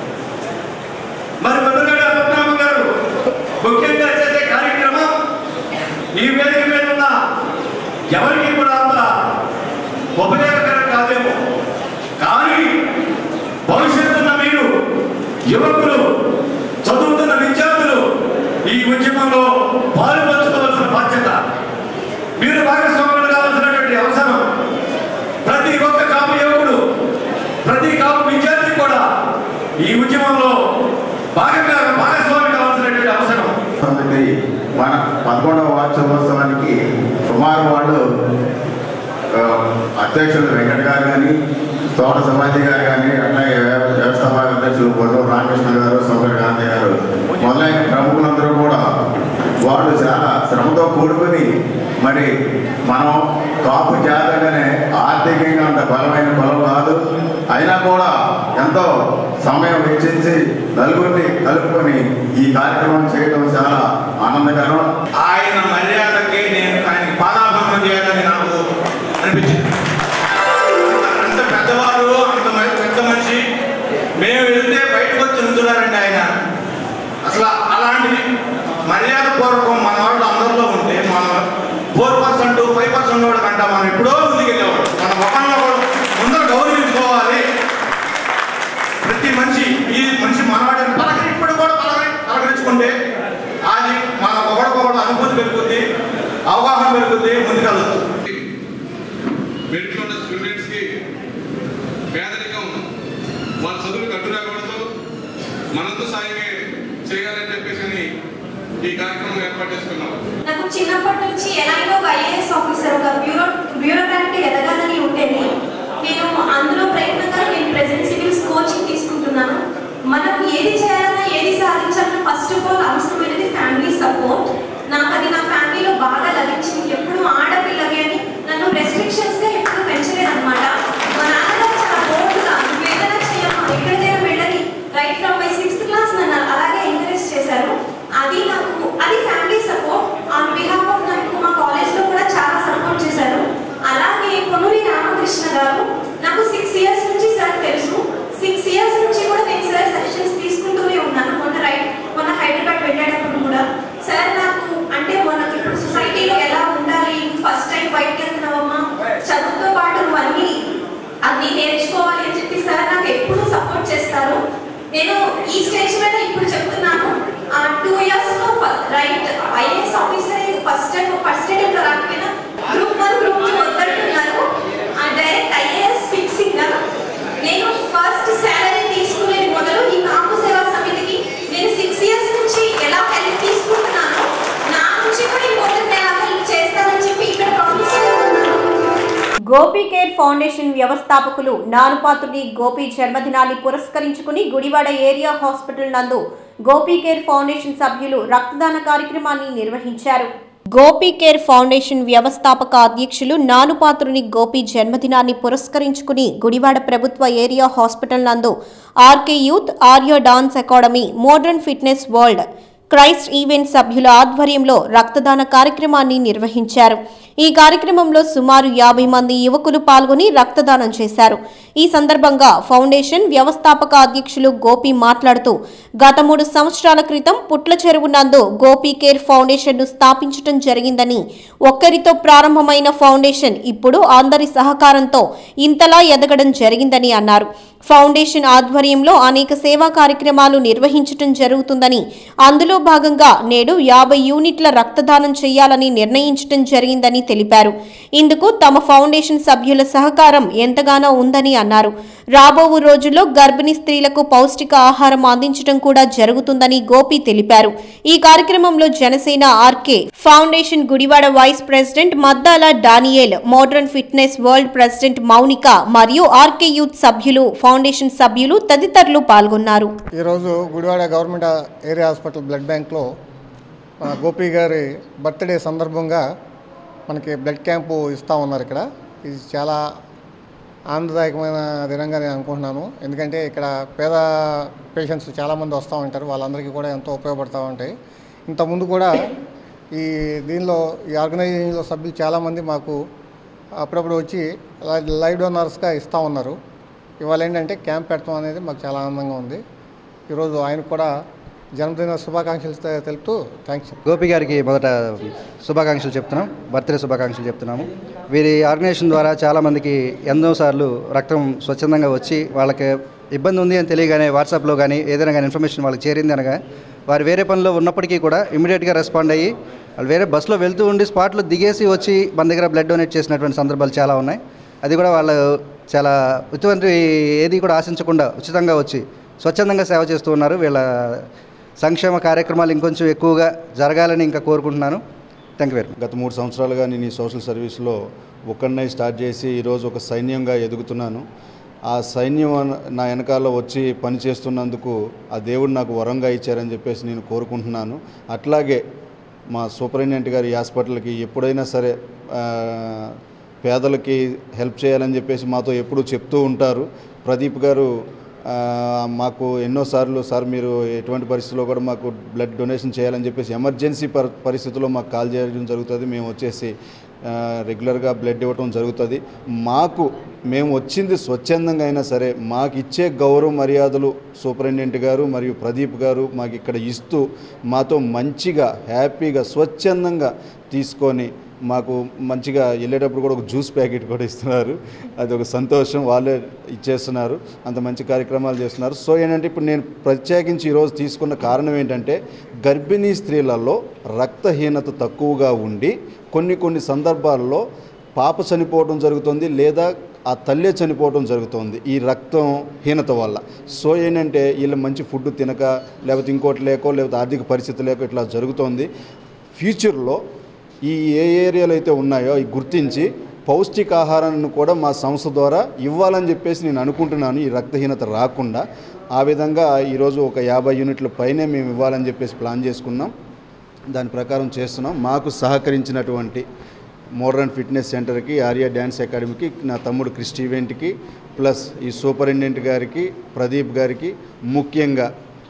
మరి మొదలుగా పద్మనాభం గారు ముఖ్యంగా చేసే కార్యక్రమం ఈ వేదిక మీద ఉన్న ఎవరికి కూడా అంత ఉపయోగకరం కాదేమో కానీ భవిష్యత్తున్న మీరు యువకులు చదువుతున్న విద్యార్థులు ఈ ఉద్యమంలో పాలు పంచుకోవాల్సిన బాధ్యత మీరు భాగస్వాములు కావాల్సినటువంటి అవసరం ప్రతి ఒక్క కాపు యువకుడు ప్రతి కాపు విద్యార్థి కూడా ఈ ఉద్యమంలో భాగంగా భాగస్వామి కావాల్సినటువంటి అవసరం సమితి మన పదకొండవ వార్షికోత్సవానికి సుమారు వాళ్ళు ఆ, అధ్యక్షులు వెంకట గారు కానీ తోట సమాధి గారు కానీ అట్లాగే వ్యవ- వ్యవస్థాపక అధ్యక్షులు పొన్నూరు రామకృష్ణ గారు సోదరు గాంధీ గారు మొదలైన ప్రముఖులందరూ కూడా వాళ్ళు చాలా శ్రమతో కూడుకుని మరి మనం కాపు జాతకనే ఆర్థికంగా అంత బలమైన కులం కాదు అయినా కూడా ఎంతో సమయం వెచ్చించి నలుగురిని కలుపుకొని ఈ కార్యక్రమం చేయడం చాలా ఆనందకరం ఆయన మర్యాదకి నేను ఆయనకి పాదాభంగం చేయాలని నాకు అనిపించింది అంత పెద్దవారు అంత మ- పెద్ద మనిషి మేము వెళ్తే బయటకు వచ్చి ఉంచున్నారండి ఆయన అసలు అలాంటి మర్యాద పూర్వకం మన వాళ్ళు అందరిలో ఉంటే మన ఫోర్ పర్సెంట్ ఫైవ్ పర్సెంట్ కూడా కంట మనం ఎప్పుడో ముందుకెళ్ళేవాడు మన ముఖంలో కూడా ముందర గౌరవించుకోవాలి ప్రతి మనిషి ఈ మనిషి మనవాడిని పలకరి ఇప్పుడు కూడా పలకరి పలకరించుకుంటే అది మన అవగాహన పెరుగుతుంది ముందుకెళ్ళచ్చు మెరిట్లో ఉన్న స్టూడెంట్స్కి పేదరికం వాళ్ళ చదువులు కట్టు రాకూడదు మనంతో సాయమే చేయాలని చెప్పేసి అని ఈ కార్యక్రమం ఏర్పాటు చేసుకున్నాం నాకు చిన్నప్పటి నుంచి ఎలాగో ఒక ఐఏఎస్ ఆఫీసర్ ఒక బ్యూరో బ్యూరోక్రాట్ ఎదగాలని ఉండేది నేను అందులో ప్రయత్నంగా నేను ప్రెసెంట్ సివిల్స్ కోచింగ్ తీసుకుంటున్నాను మనం ఏది చేయాలన్నా ఏది సాధించాలన్నా ఫస్ట్ ఆఫ్ ఆల్ అవసరమైనది ఫ్యామిలీ సపోర్ట్ నాకు అది నా ఫ్యామిలీలో బాగా లభించింది ఎప్పుడు ఆడపిల్లవి అని నన్ను రెస్ట్రిక్షన్స్గా ఎప్పుడు పెంచలేదన్నమాట మా నాన్నగారు చాలా బోల్డ్గా నువ్వు ఏదైనా చేయమ్మా ఎక్కడికైనా వెళ్ళని right from my sixth class నన్ను అలాగే ఎంకరేజ్ చేశారు అది నాకు అది family support on behalf of నాకు మా కాలేజ్లో కూడా చాలా సపోర్ట్ చేశారు అలాగే పొన్నూరి రామకృష్ణ గారు నాకు సిక్స్ ఇయర్స్ నుంచి సార్ తెలుసు సిక్స్ ఇయర్స్ నుంచి కూడా నేను సార్ సెషన్స్ తీసుకుంటూనే ఉన్నాను మొన్న రైట్ మొన్న హైదరాబాద్ వెళ్ళేటప్పుడు కూడా సార్ నాకు అంటే మనకి ఇప్పుడు సొసైటీలో ఎలా ఉండాలి ఫస్ట్ టైం బయటకు వెళ్తున్నావమ్మా చదువుతో పాటు నువ్వు అన్ని అన్ని నేర్చుకోవాలి అని చెప్పి సార్ నాకు ఎప్పుడూ సపోర్ట్ చేస్తారు నేను ఈ స్టేజ్ మీద ఇప్పుడు చెప్తున్నాను టూ ఇయర్స్ లో right IAS officer first time first time రాకపోయినా గ్రూప్ వన్ గ్రూప్ టూ వద్దంటున్నారు డైరెక్ట్ ఐఏఎస్ ఫిక్సింగ్ నేను ఫస్ట్ శాలరీ తీసుకునేది మొదలు ఈ కాపు సేవా సమితికి నేను సిక్స్ ఇయర్స్ నుంచి ఎలా హెల్ప్ తీసుకుంటున్నాను నా నుంచి కూడా ఇంకొకరిని ఎలా హెల్ప్ చేస్తానని చెప్పి ఇక్కడ ప్రామిస్ చేస్తున్నాను గోపీ కేర్ ఫౌండేషన్ వ్యవస్థాపకులు నానుపాత్రుడి గోపి జన్మదినాన్ని పురస్కరించుకుని గుడివాడ ఏరియా హాస్పిటల్ నందు గోపీ కేర్ ఫౌండేషన్ సభ్యులు రక్తదాన కార్యక్రమాన్ని నిర్వహించారు గోపీ కేర్ ఫౌండేషన్ వ్యవస్థాపక అధ్యక్షులు నానుపాత్రుని గోపి జన్మదినాన్ని పురస్కరించుకుని గుడివాడ ప్రభుత్వ ఏరియా హాస్పిటల్ నందు ఆర్కే యూత్ ఆర్యో dance academy modern fitness world Christ event సభ్యుల ఆధ్వర్యంలో రక్తదాన కార్యక్రమాన్ని నిర్వహించారు ఈ కార్యక్రమంలో సుమారు యాభై మంది యువకులు పాల్గొని రక్తదానం చేశారు ఈ సందర్భంగా ఫౌండేషన్ వ్యవస్థాపక అధ్యక్షులు గోపి మాట్లాడుతూ గత మూడు సంవత్సరాల క్రితం పుట్ల చెరువు నందు గోపి కేర్ ఫౌండేషన్ను స్థాపించడం జరిగిందని ఒక్కరితో ప్రారంభమైన ఫౌండేషన్ ఇప్పుడు అందరి సహకారంతో ఇంతలా ఎదగడం జరిగిందని అన్నారు ఫౌండేషన్ ఆధ్వర్యంలో అనేక సేవా కార్యక్రమాలు నిర్వహించటం జరుగుతుందని అందులో భాగంగా నేడు యాభై యూనిట్ల రక్తదానం చేయాలని నిర్ణయించటం జరిగిందని తెలిపారు ఇందుకు తమ ఫౌండేషన్ సభ్యుల సహకారం ఎంతగానో ఉందని అన్నారు రాబో రోజుల్లో గర్భిణీ స్త్రీలకు పౌష్టిక ఆహారం అందించడం కూడా జరుగుతుందని గోపి తెలిపారు ఈ కార్యక్రమంలో Janasena RK foundation Gudivada vice president Maddala Daniel modern fitness world president Mounika మరియు ఆర్కే యూత్ సభ్యులు ఫౌండేషన్ సభ్యులు తదితరులు పాల్గొన్నారు ఈరోజు Gudivada government area hospital blood బ్యాంక్లో మన గోపి గారి బర్త్డే సందర్భంగా మనకి బ్లడ్ క్యాంపు ఇస్తూ ఉన్నారు ఇక్కడ ఇది చాలా ఆనందదాయకమైన దినంగా నేను అనుకుంటున్నాను ఎందుకంటే ఇక్కడ పేద పేషెంట్స్ చాలామంది వస్తూ ఉంటారు వాళ్ళందరికీ కూడా ఎంతో ఉపయోగపడుతూ ఉంటాయి ఇంతకుముందు కూడా ఈ దీనిలో ఈ ఆర్గనైజేషన్లో సభ్యులు చాలామంది మాకు అప్పుడప్పుడు వచ్చి లై- లైవ్ డోనర్స్గా ఇస్తూ ఉన్నారు ఇవాళ ఏంటంటే క్యాంప్ పెట్టడం అనేది మాకు చాలా ఆనందంగా ఉంది ఈరోజు ఆయనకు కూడా జన్మదిన శుభాకాంక్షలు తె- తెలుపుతూ థ్యాంక్స్ గోపి గారికి మొదట శుభాకాంక్షలు చెప్తున్నాం బర్త్డే శుభాకాంక్షలు చెప్తున్నాము వీరి ఆర్గనైజేషన్ ద్వారా చాలామందికి ఎన్నోసార్లు రక్తం స్వచ్ఛందంగా వచ్చి వాళ్ళకి ఇబ్బంది ఉంది అని తెలియగానే వాట్సాప్లో కానీ ఏదైనా కానీ ఇన్ఫర్మేషన్ వాళ్ళకి చేరింది అనగా వారు వేరే పనిలో ఉన్నప్పటికీ కూడా ఇమీడియట్గా రెస్పాండ్ అయ్యి వాళ్ళు వేరే బస్సులో వెళ్తూ ఉండి స్పాట్లో దిగేసి వచ్చి మన దగ్గర బ్లడ్ డొనేట్ చేసినటువంటి సందర్భాలు చాలా ఉన్నాయి అది కూడా వాళ్ళు చాలా ఇటువంటి ఏది కూడా ఆశించకుండా ఉచితంగా వచ్చి స్వచ్ఛందంగా సేవ చేస్తూ ఉన్నారు వీళ్ళ సంక్షేమ కార్యక్రమాలు ఇంకొంచెం ఎక్కువగా జరగాలని ఇంకా కోరుకుంటున్నాను థ్యాంక్ యూ వెరీ గత మూడు సంవత్సరాలుగా నేను ఈ సోషల్ సర్వీస్లో ఒక్కడినే స్టార్ట్ చేసి ఈరోజు ఒక సైన్యంగా ఎదుగుతున్నాను ఆ సైన్యం అన- నా వెనకాల వచ్చి పని చేస్తున్నందుకు ఆ దేవుడు నాకు వరంగా ఇచ్చారని చెప్పేసి నేను కోరుకుంటున్నాను అట్లాగే మా సూపరింటెండెంట్ గారి ఈ హాస్పిటల్కి ఎప్పుడైనా సరే ఆ, పేదలకి హెల్ప్ చేయాలని చెప్పేసి మాతో ఎప్పుడూ చెప్తూ ఉంటారు ప్రదీప్ గారు ఆ, మాకు ఎన్నోసార్లు సార్ మీరు ఎటువంటి పరిస్థితుల్లో కూడా మాకు బ్లడ్ డొనేషన్ చేయాలని చెప్పేసి ఎమర్జెన్సీ పర్ పరిస్థితుల్లో మాకు కాల్ చేయడం జరుగుతుంది మేము వచ్చేసి ఆ, రెగ్యులర్గా బ్లడ్ ఇవ్వటం జరుగుతుంది మాకు మేము వచ్చింది స్వచ్ఛందంగా అయినా సరే మాకు ఇచ్చే గౌరవ మర్యాదలు సూపరింటెండెంట్ గారు మరియు ప్రదీప్ గారు మాకు ఇక్కడ ఇస్తూ మాతో మంచిగా హ్యాపీగా స్వచ్ఛందంగా తీసుకొని మాకు మంచిగా వెళ్ళేటప్పుడు కూడా ఒక జ్యూస్ ప్యాకెట్ కూడా ఇస్తున్నారు అది ఒక సంతోషం వాళ్ళే ఇచ్చేస్తున్నారు అంత మంచి కార్యక్రమాలు చేస్తున్నారు సో ఏంటంటే ఇప్పుడు నేను ప్రత్యేకించి ఈరోజు తీసుకున్న కారణం ఏంటంటే గర్భిణీ స్త్రీలలో రక్తహీనత తక్కువగా ఉండి కొన్ని కొన్ని సందర్భాల్లో పాప చనిపోవడం జరుగుతుంది లేదా ఆ తల్లే చనిపోవడం జరుగుతుంది ఈ రక్తం హీనత వల్ల సో ఏంటంటే వీళ్ళు మంచి ఫుడ్ తినక లేకపోతే ఇంకోటి లేకో లేకపోతే ఆర్థిక పరిస్థితి లేకో ఇట్లా జరుగుతోంది ఫ్యూచర్లో ఈ ఏ ఏరియాలు అయితే ఉన్నాయో అవి గుర్తించి పౌష్టికాహారాన్ని కూడా మా సంస్థ ద్వారా ఇవ్వాలని చెప్పేసి నేను అనుకుంటున్నాను ఈ రక్తహీనత రాకుండా ఆ విధంగా ఈరోజు ఒక యాభై యూనిట్ల పైనే మేము ఇవ్వాలని చెప్పేసి ప్లాన్ చేసుకున్నాం దాని ప్రకారం చేస్తున్నాం మాకు సహకరించినటువంటి మోడర్న్ ఫిట్నెస్ సెంటర్కి ఆర్యా డ్యాన్స్ అకాడమీకి నా తమ్ముడు క్రిస్ట్ ఈవెంట్కి ప్లస్ ఈ సూపరింటెండెంట్ గారికి ప్రదీప్ గారికి ముఖ్యంగా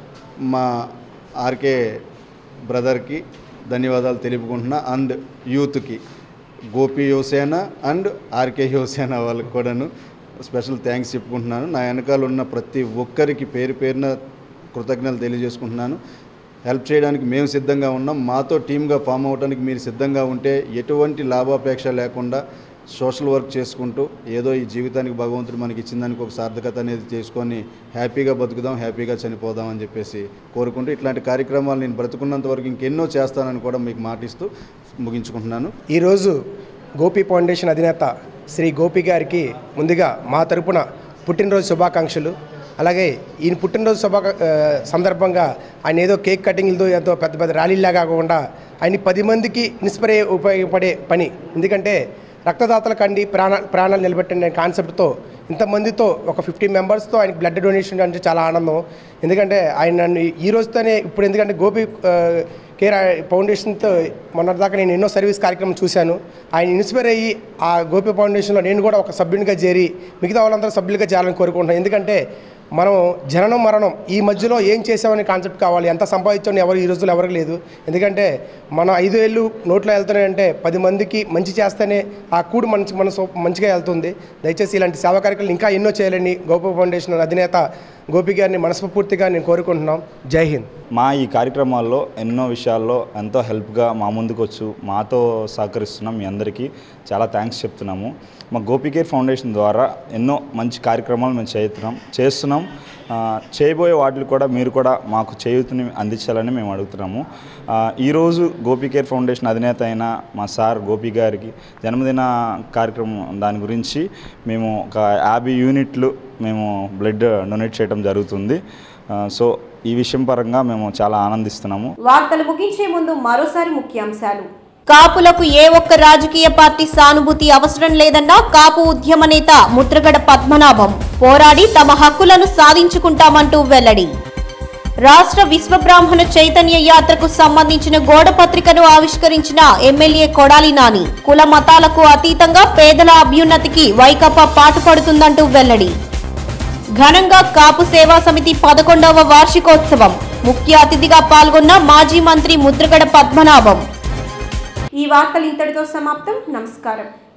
మా ఆర్కే బ్రదర్కి ధన్యవాదాలు తెలుపుకుంటున్నా అండ్ యూత్కి గోపి యువసేన అండ్ ఆర్కే యువసేన వాళ్ళకి కూడాను స్పెషల్ థ్యాంక్స్ చెప్పుకుంటున్నాను నా వెనకాల ఉన్న ప్రతి ఒక్కరికి పేరు పేరున కృతజ్ఞతలు తెలియజేసుకుంటున్నాను హెల్ప్ చేయడానికి మేము సిద్ధంగా ఉన్నాం మాతో టీమ్గా ఫామ్ అవ్వడానికి మీరు సిద్ధంగా ఉంటే ఎటువంటి లాభాపేక్ష లేకుండా సోషల్ వర్క్ చేసుకుంటూ ఏదో ఈ జీవితానికి భగవంతుడు మనకి ఇచ్చిన దానికి ఒక సార్థకత అనేది చేసుకొని హ్యాపీగా బతుకుదాం హ్యాపీగా చనిపోదాం అని చెప్పేసి కోరుకుంటూ ఇట్లాంటి కార్యక్రమాలు నేను బ్రతుకున్నంత వరకు ఇంకెన్నో చేస్తానని కూడా మీకు మాటిస్తూ ముగించుకుంటున్నాను ఈరోజు గోపి ఫౌండేషన్ అధినేత శ్రీ గోపి గారికి ముందుగా మా తరపున పుట్టినరోజు శుభాకాంక్షలు అలాగే ఈయన పుట్టినరోజు శుభా ఆ, సందర్భంగా ఆయన ఏదో కేక్ కటింగ్లతో ఎంతో పెద్ద పెద్ద ర్యాలీలా కాకుండా ఆయన పది మందికి ఇన్స్పైర్ అయ్యే ఉపయోగపడే పని ఎందుకంటే రక్తదాతల కండి ప్రాణ ప్రాణాలు నిలబెట్టిన కాన్సెప్ట్తో ఇంతమందితో ఒక ఫిఫ్టీ మెంబర్స్తో ఆయనకి బ్లడ్ డొనేషన్ అంటే చాలా ఆనందం ఎందుకంటే ఆయన నన్ను ఈ రోజుతోనే ఇప్పుడు ఎందుకంటే గోపి ఆ, కేర్ ఫౌండేషన్తో మొన్నటిదాకా నేను ఎన్నో సర్వీస్ కార్యక్రమం చూశాను ఆయన ఇన్స్పైర్ అయ్యి ఆ గోపి ఫౌండేషన్లో నేను కూడా ఒక సభ్యునిగా చేరి మిగతా వాళ్ళందరూ సభ్యులుగా చేయాలని కోరుకుంటున్నాను ఎందుకంటే మనం జననం మరణం ఈ మధ్యలో ఏం చేసామనే కాన్సెప్ట్ కావాలి ఎంత సంపాదించామని ఎవరు ఈ రోజుల్లో ఎవరికి లేదు ఎందుకంటే మన ఐదు ఏళ్ళు నోట్లో వెళ్తున్నాయంటే పది మందికి మంచి చేస్తేనే ఆ కూడు మంచి మనసు మంచిగా వెళ్తుంది దయచేసి ఇలాంటి సేవా కార్యక్రమాలు ఇంకా ఎన్నో చేయాలని గోపి ఫౌండేషన్ అధినేత గోపి గారిని మనస్ఫూర్తిగా నేను కోరుకుంటున్నాం జై హింద్ మా ఈ కార్యక్రమాల్లో ఎన్నో విషయాల్లో ఎంతో హెల్ప్గా మా ముందుకు వచ్చు మాతో సహకరిస్తున్నాం మీ అందరికీ చాలా థ్యాంక్స్ చెప్తున్నాము మా గోపికేర్ ఫౌండేషన్ ద్వారా ఎన్నో మంచి కార్యక్రమాలు మేము చేస్తున్నాం చేస్తున్నాం ఆ, చేయబోయే వాటిని కూడా మీరు కూడా మాకు చేయూతని అందించాలని మేము అడుగుతున్నాము ఆ, ఈరోజు గోపికేర్ ఫౌండేషన్ అధినేత అయిన మా సార్ గోపి గారికి జన్మదిన కార్యక్రమం దాని గురించి మేము ఒక యాభై యూనిట్లు మేము బ్లడ్ డొనేట్ చేయడం జరుగుతుంది ఆ, సో ఈ విషయం పరంగా మేము చాలా ఆనందిస్తున్నాము వార్తలు ముగించే ముందు మరోసారి ముఖ్యాంశాలు కాపులకు ఏ ఒక్క రాజకీయ పార్టీ సానుభూతి అవసరం లేదన్న కాపు ఉద్యమ నేత ముద్రగడ పద్మనాభం పోరాడి తమ హక్కులను సాధించుకుంటామంటూ వెల్లడి రాష్ట్ర విశ్వబ్రాహ్మణ చైతన్య యాత్రకు సంబంధించిన గోడ పత్రికను ఆవిష్కరించిన ఎమ్మెల్యే కొడాలి నాని కుల మతాలకు అతీతంగా పేదల అభ్యున్నతికి వైకాపా పాటుపడుతుందంటూ వెల్లడి ఘనంగా కాపు సేవా సమితి పదకొండవ వార్షికోత్సవం ముఖ్య అతిథిగా పాల్గొన్న మాజీ మంత్రి ముద్రగడ పద్మనాభం ఈ వార్తలు ఇంతటితో సమాప్తం నమస్కారం